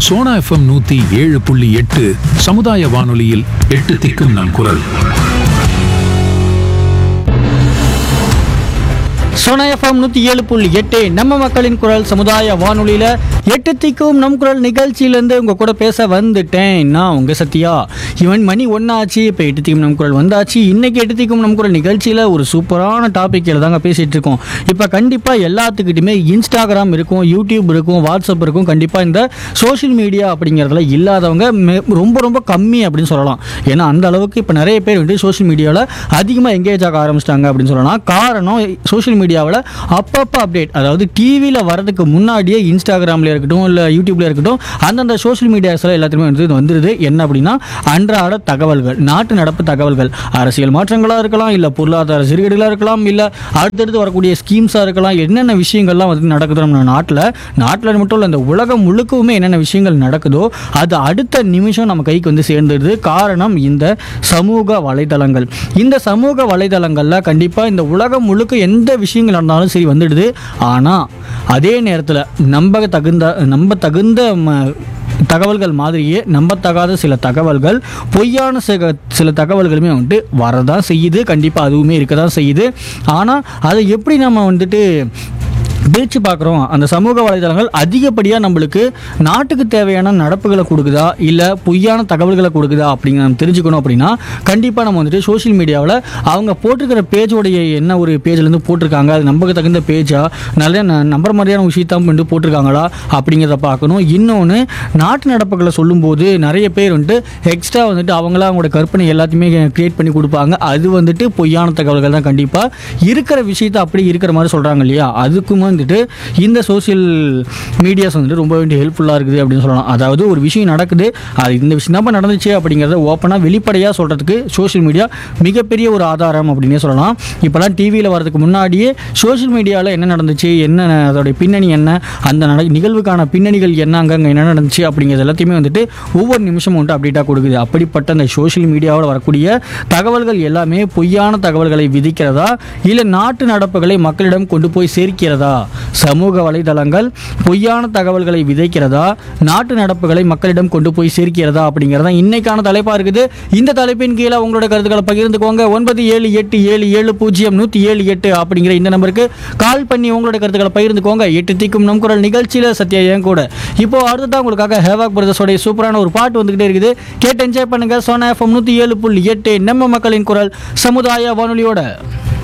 Sona FM நூத்தி ஏழு புள்ளி எட்டு சமுதாய வானொலியில் எட்டு திக்கும் நம் குரல் சோனா எஃப்எம் நூற்றி ஏழு புள்ளி எட்டு நம்ம மக்களின் குரல் சமுதாய வானொலியில் எட்டு திக்கும் நம் குரல் நிகழ்ச்சியிலேருந்து உங்கள் கூட பேச வந்துட்டேன் நான் உங்கள் சத்யா இவன் மணி ஒன்றாச்சு இப்போ எட்டு திக்கும் நம் குரல் வந்தாச்சு இன்னைக்கு எட்டு திக்கும் நம் குரல் நிகழ்ச்சியில் ஒரு சூப்பரான டாப்பிக்கில் தாங்க பேசிகிட்டு இருக்கோம் இப்போ கண்டிப்பாக எல்லாத்துக்கிட்டையுமே இன்ஸ்டாகிராம் இருக்கும் யூடியூப் இருக்கும் வாட்ஸ்அப் இருக்கும் கண்டிப்பாக இந்த சோஷியல் மீடியா அப்படிங்கிறதுல இல்லாதவங்க மெ- ரொம்ப ரொம்ப கம்மி அப்படின்னு சொல்லலாம் ஏன்னா அந்த அளவுக்கு இப்போ நிறைய பேர் வந்து சோஷியல் மீடியாவில் அதிகமாக எங்கேஜ் ஆக ஆரம்பிச்சிட்டாங்க அப்படின்னு சொல்லலாம் காரணம் சோஷியல் மீடியாவில் அப்பப்போ அப்டேட் அதாவது டிவியில் வரதுக்கு முன்னாடியே இன்ஸ்டாகிராமில் இருக்கட்டும் இல்லை யூடியூப்ல இருக்கட்டும் அந்தந்த சோஷியல் மீடியாஸில் எல்லாத்துலேயுமே வந்து இது வந்துடுது என்ன அப்படின்னா அன்றாட தகவல்கள் நாட்டு நடப்பு தகவல்கள் அரசியல் மாற்றங்களாக இருக்கலாம் இல்லை பொருளாதார சீர்கேடுகளாக இருக்கலாம் இல்லை அடுத்தடுத்து வரக்கூடிய ஸ்கீம்ஸாக இருக்கலாம் என்னென்ன விஷயங்கள்லாம் வந்து நடக்குது நம்ம நாட்டில் நாட்டில் மட்டும் இல்லை இந்த உலகம் முழுக்கவுமே என்னென்ன விஷயங்கள் நடக்குதோ அது அடுத்த நிமிஷம் நம்ம கைக்கு வந்து சேர்ந்துடுது காரணம் இந்த சமூக வலைதளங்கள் இந்த சமூக வலைதளங்களில் கண்டிப்பாக இந்த உலகம் முழுக்க எந்த விஷயங்கள் நடந்தாலும் சரி வந்துடுது ஆனால் அதே நேரத்தில் நம்ப தகுந்த நம்ப தகுந்த ம- தகவல்கள் மாதிரியே நம்பத்தகாத சில தகவல்கள் பொய்யான சில சில தகவல்களுமே வந்துட்டு வரதான் செய்யுது கண்டிப்பாக அதுவுமே இருக்க தான் செய்யுது ஆனால் அதை எப்படி நம்ம வந்துட்டு பிரித்து பார்க்குறோம் அந்த சமூக வலைதளங்கள் அதிகப்படியாக நம்மளுக்கு நாட்டுக்கு தேவையான நடப்புகளை கொடுக்குதா இல்லை பொய்யான தகவல்களை கொடுக்குதா அப்படிங்கிற நம்ம தெரிஞ்சுக்கணும் அப்படின்னா கண்டிப்பாக நம்ம வந்துட்டு சோஷியல் மீடியாவில் அவங்க போட்டிருக்கிற பேஜோடைய என்ன ஒரு பேஜ்லேருந்து போட்டிருக்காங்க அது நம்பக்கு தகுந்த பேஜா நல்ல ந- நம்புற மாதிரியான விஷயத்தான் வந்து போட்டிருக்காங்களா அப்படிங்கிறத பார்க்கணும் இன்னொன்று நாட்டு நடப்புகளை சொல்லும்போது நிறைய பேர் வந்துட்டு எக்ஸ்ட்ரா வந்துட்டு அவங்களா அவங்களோட கற்பனை எல்லாத்தையுமே கிரியேட் பண்ணி கொடுப்பாங்க அது வந்துட்டு பொய்யான தகவல்கள் தான் கண்டிப்பாக இருக்கிற விஷயத்தை அப்படி இருக்கிற மாதிரி சொல்கிறாங்க இல்லையா அதுக்கும் வந்துட்டு இந்த சோஷியல் மீடியாஸ் வந்துட்டு ரொம்ப வந்துட்டு ஹெல்ப்ஃபுல்லாக இருக்குது அப்படின்னு சொல்லலாம் அதாவது ஒரு விஷயம் நடக்குது அது இந்த விஷயம் தான் நடந்துச்சு அப்படிங்கிறத ஓப்பனாக வெளிப்படையாக சொல்கிறதுக்கு சோஷியல் மீடியா மிகப்பெரிய ஒரு ஆதாரம் அப்படின்னே சொல்லலாம் இப்போலாம் டிவியில் வரதுக்கு முன்னாடியே சோஷியல் மீடியாவில் என்ன நடந்துச்சு என்ன அதோடைய பின்னணி என்ன அந்த நட நிகழ்வுக்கான பின்னணிகள் என்ன அங்கங்கே என்ன நடந்துச்சு அப்படிங்கிறது எல்லாத்தையுமே வந்துட்டு ஒவ்வொரு நிமிஷமும் வந்துட்டு அப்டேட்டாக கொடுக்குது அப்படிப்பட்ட அந்த சோஷியல் மீடியாவில் வரக்கூடிய தகவல்கள் எல்லாமே பொய்யான தகவல்களை விதிக்கிறதா இல்லை நாட்டு நடப்புகளை மக்களிடம் கொண்டு போய் சேர்க்கிறதா சமூக வலைதளங்கள் பொய்யான தகவல்களை விதைக்கிறதா நாட்டு நடப்புகளை மக்களிடம் கொண்டு போய் சேர்க்கிறதா அப்படிங்கிறதா இன்னைக்கான தலைப்பாக இருக்குது இந்த தலைப்பின் கீழே உங்களோட கருத்துக்களை பகிர்ந்துக்கோங்க ஒன்பது ஏழு எட்டு ஏழு ஏழு பூஜ்ஜியம் நூற்றி ஏழு எட்டு அப்படிங்கிற இந்த நம்பருக்கு கால் பண்ணி உங்களோட கருத்துக்களை பகிர்ந்துக்கோங்க எட்டு திக்கும் நம் குரல் நிகழ்ச்சியில் சத்யா ஏன் கூட இப்போ அடுத்ததான் உங்களுக்காக ஹேவாக் பிரதர்ஸோடைய சூப்பரான ஒரு பாட்டு வந்துகிட்டே இருக்குது கேட்டு என்ஜாய் பண்ணுங்க சோனா எஃப்எம் நூற்றி ஏழு புள்ளி எட்டு நம்ம மக்களின் குரல் சமுதாய வானொலியோட